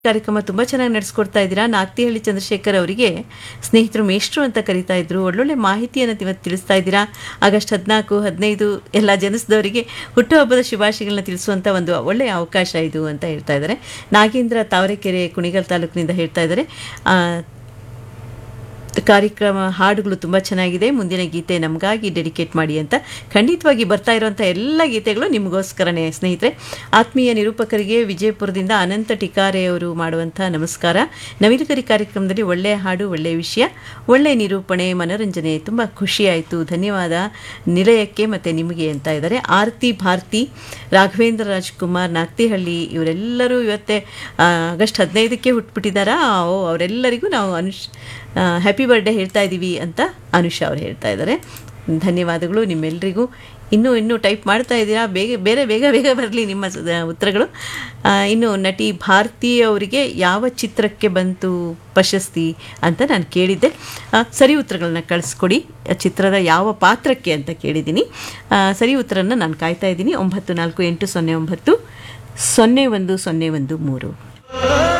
ಕಾರ್ಯಕ್ರಮ ತುಂಬ ಚೆನ್ನಾಗಿ ನಡೆಸ್ಕೊಡ್ತಾ ಇದ್ದೀರಾ ನಾಗ್ತಿಹಳ್ಳಿ ಚಂದ್ರಶೇಖರ್ ಅವರಿಗೆ ಸ್ನೇಹಿತರು ಮೇಷ್ಟ್ರು ಅಂತ ಕರೀತಾ ಇದ್ರು ಒಳ್ಳೊಳ್ಳೆ ಮಾಹಿತಿಯನ್ನು ಇವತ್ತು ತಿಳಿಸ್ತಾ ಇದ್ದೀರಾ ಆಗಸ್ಟ್ ಹದಿನಾಲ್ಕು ಹದಿನೈದು ಎಲ್ಲ ಜನಿಸಿದವರಿಗೆ ಹುಟ್ಟುಹಬ್ಬದ ಶುಭಾಶಯಗಳನ್ನ ತಿಳಿಸುವಂಥ ಒಂದು ಒಳ್ಳೆಯ ಅವಕಾಶ ಇದು ಅಂತ ಹೇಳ್ತಾ ಇದ್ದಾರೆ ನಾಗೇಂದ್ರ ತಾವರೆಕೆರೆ ಕುಣಿಗಲ್ ತಾಲೂಕಿನಿಂದ ಹೇಳ್ತಾ ಇದ್ದಾರೆ ಆ, ಕಾರ್ಯಕ್ರಮ ಹಾಡುಗಳು ತುಂಬ ಚೆನ್ನಾಗಿದೆ ಮುಂದಿನ ಗೀತೆ ನಮಗಾಗಿ ಡೆಡಿಕೇಟ್ ಮಾಡಿ ಅಂತ ಖಂಡಿತವಾಗಿ ಬರ್ತಾ ಇರುವಂಥ ಎಲ್ಲ ಗೀತೆಗಳು ನಿಮಗೋಸ್ಕರನೇ ಸ್ನೇಹಿತರೆ ಆತ್ಮೀಯ ನಿರೂಪಕರಿಗೆ ವಿಜಯಪುರದಿಂದ ಅನಂತ ಟಿಕಾರೆ ಅವರು ಮಾಡುವಂಥ ನಮಸ್ಕಾರ ನವಿಲುಗರಿ ಕಾರ್ಯಕ್ರಮದಲ್ಲಿ ಒಳ್ಳೆಯ ಹಾಡು ಒಳ್ಳೆಯ ವಿಷಯ ಒಳ್ಳೆಯ ನಿರೂಪಣೆ ಮನೋರಂಜನೆ ತುಂಬ ಖುಷಿಯಾಯಿತು ಧನ್ಯವಾದ ನಿಲಯಕ್ಕೆ ಮತ್ತು ನಿಮಗೆ ಅಂತ ಇದ್ದಾರೆ ಆರತಿ ಭಾರತಿ ರಾಘವೇಂದ್ರ ರಾಜ್ಕುಮಾರ್ ನಾಗ್ತಿಹಳ್ಳಿ ಇವರೆಲ್ಲರೂ ಇವತ್ತೇ ಆ, ಆಗಸ್ಟ್ ಹದಿನೈದಕ್ಕೆ ಹುಟ್ಬಿಟ್ಟಿದ್ದಾರಾ ಓ ಅವರೆಲ್ಲರಿಗೂ ನಾವು ಅನುಷ್ ಹ್ಯಾಪಿ ಬರ್ಡೇ ಹೇಳ್ತಾ ಇದ್ದೀವಿ ಅಂತ ಅನುಷಾ ಅವ್ರು ಹೇಳ್ತಾ ಇದ್ದಾರೆ ಧನ್ಯವಾದಗಳು ನಿಮ್ಮೆಲ್ಲರಿಗೂ ಇನ್ನೂ ಇನ್ನೂ ಟೈಪ್ ಮಾಡ್ತಾ ಇದ್ದೀರಾ ಬೇಗ ಬೇರೆ ಬೇಗ ಬೇಗ ಬರಲಿ ನಿಮ್ಮ ಸ- ಉತ್ತರಗಳು ಆ, ಇನ್ನು ನಟಿ ಭಾರತಿ ಅವರಿಗೆ ಯಾವ ಚಿತ್ರಕ್ಕೆ ಬಂತು ಪ್ರಶಸ್ತಿ ಅಂತ ನಾನು ಕೇಳಿದ್ದೆ ಆ, ಸರಿ ಉತ್ತರಗಳನ್ನ ಕಳಿಸ್ಕೊಡಿ ಆ ಚಿತ್ರದ ಯಾವ ಪಾತ್ರಕ್ಕೆ ಅಂತ ಕೇಳಿದ್ದೀನಿ ಆ, ಸರಿ ಉತ್ತರನ ನಾನು ಕಾಯ್ತಾ ಇದ್ದೀನಿ ಒಂಬತ್ತು ನಾಲ್ಕು ಎಂಟು ಸೊನ್ನೆ ಒಂಬತ್ತು ಸೊನ್ನೆ ಒಂದು ಸೊನ್ನೆ ಒಂದು ಮೂರು